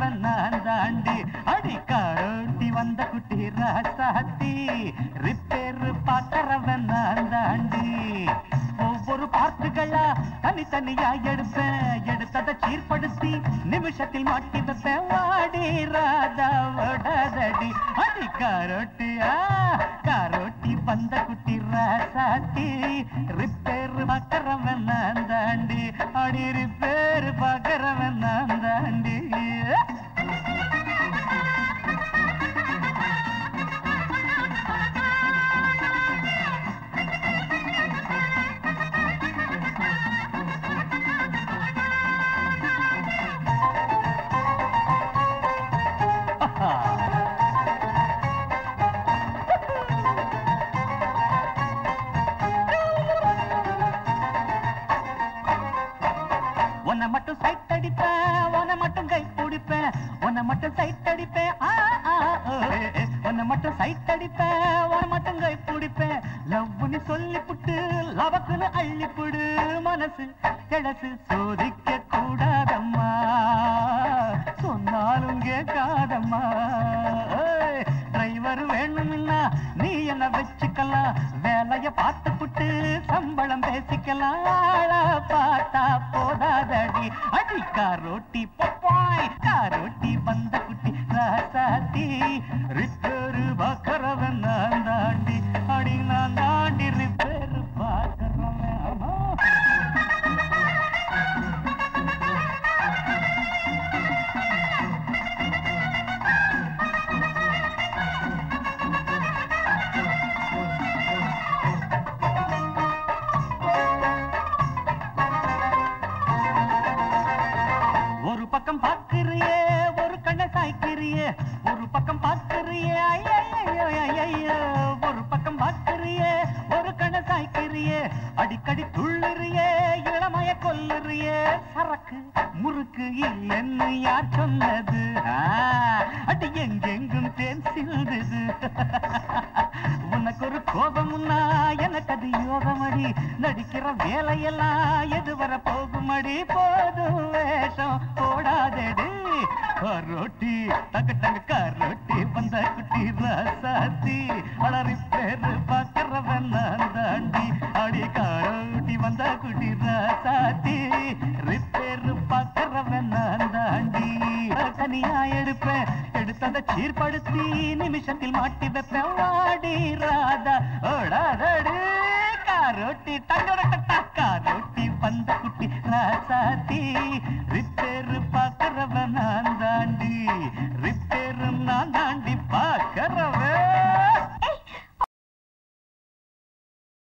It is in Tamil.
பாக்குறவன் நான் தாண்டி அடி காரோட்டி வந்த குட்டி ராசாத்தி ரிப்பேர் பாக்குறவன் நான் தாண்டி ஒவ்வொரு பார்ட்டுகளா தனித்தனியா எடுப்பேன் எடுத்ததை சீர்படுத்தி நிமிஷத்தில் மாட்டி வைப்பேன் வாடி ராதா ஓடாதடி அடி காரோட்டியா காரோட்டி வந்த குட்டி ராசாத்தி ரிப்பேர் பார்க்கறவன் நான் தாண்டி அடி ரிப்பேர் பார்க்கறவன் நான் தாண்டி உன்னை மட்டும் சைட் அடிப்பேன் உன்னை மட்டும் கை பிடிப்பேன் உன்னை மட்டும் சைட் அடிப்பேன் ஆ, ஆ, ஓ, ஏ, ஏ. உன்னை மட்டும் சைட் அடிப்பேன் உன்னை மட்டும் கை பிடிப்பேன் லவ்னு சொல்லி புட்டு லவக்குன்னு அள்ளி புடு மனசு கிழசு சோதிக்க கூடாதம்மா சொன்னாலும் கேட்காதம்மா டிரைவர் வேணும்னா நீ என்ன வச்சுக்கலாம் வேலைய பார்த்து புட்டு சம்பளம் பேசிக்கலாம் ஆளா பார்த்தா போதாதடி அடி காரோட்டி பப்பாய் காரோட்டி வந்த குட்டி ராசாத்தி ரிப்பேரு பார்க்கறவன் நான் தாண்டி அடி நான் தாண்டி ரிப்பேரு பார்க்கறவன் ஆமா ஒரு பக்கம் பார்க்கிறியே ஒரு கண்ணை சாய்க்கிறியே ஒரு பக்கம் பார்க்கிறியே ஐயையோ, ஐயையோ. ஒரு பக்கம் பார்க்கிறியே ஒரு கண்ணை சாய்க்கிறியே அடிக்கடி துள்ளுறியே இளமைய கொல்லுறியே சரக்கு முறுக்கு இல்லைன்னு யார் சொன்னது ஆ, அடி எங்கெங்கும் தேன் சிந்துது உனக்கு ஒரு கோபமுன்னா எனக்கு அது யோகமடி நடிக்கிற வேலையெல்லாம் எது வர போகுமடி போதும் வேஷம் போடாதடி கரோட்டி தங்க தங்க கரோட்டி வந்த குட்டி ராசாத்தி அலறி பேரு பார்க்கறவன் நான் தாண்டி அடி கரோட்டி வந்த குட்டி ராசாத்தி ரிப்பேரு பார்க்கறவன் நான் தாண்டி தனியா எடுப்பேன் எடுத்ததை சீர்படுத்தி நிமிஷத்தில் மாட்டி வைப்பேன் வாடி ராதா ஓடாதடி காரோட்டி தங்கட கட்டா காரோட்டி வந்த குட்டி ராசாத்தி